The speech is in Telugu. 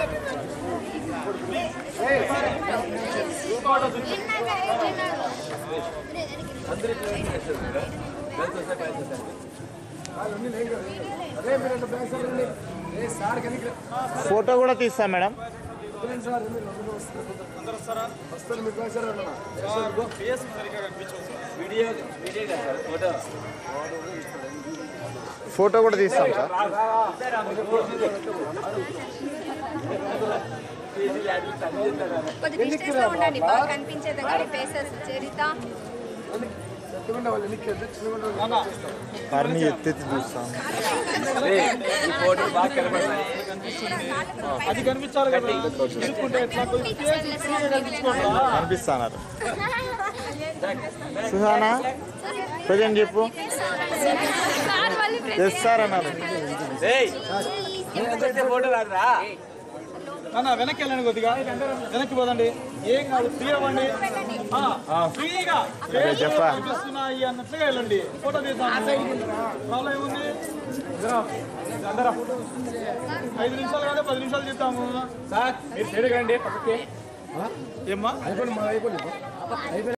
ఫోటో కూడా తీస్తాం మేడం వీడియో వీడియో కదా సార్ ఫోటో ఫోటో కూడా తీస్తాం సార్ కొద్ది డిస్టెన్స్ లో ఉండండి బాగా కనిపించేది కానీ ఫేసెస్ చరిత వారిని ఎత్తెత్తి చూస్తాం ఈ ఫోటో బాగా కనపడుతున్నాయి అది కనిపించాలి కదా ఇరుక్కుంటే ఎట్లా కనిపిస్తున్నారు సుహానా ప్రజెంట్ చెప్పు ఎస్ సార్ అన్నారు ఏయ్ ఎంతైతే ఫోటో రాదురా అన్న వెనక్కి వెళ్ళండి కొద్దిగా వెనక్కి పోదండి ఏం కాదు ఫ్రీ అవ్వండి ఆ, ఫ్రీగా అదే చెప్పా. కనిపిస్తున్నాయి అన్నట్లుగా వెళ్ళండి ఫోటో తీద్దాం ప్రాబ్లం ఏముంది అందరా ఐదు నిమిషాలు కాదు పది నిమిషాలు చెప్తాము సార్ మీరు తిరగండి పక్కకి ఏమ్మా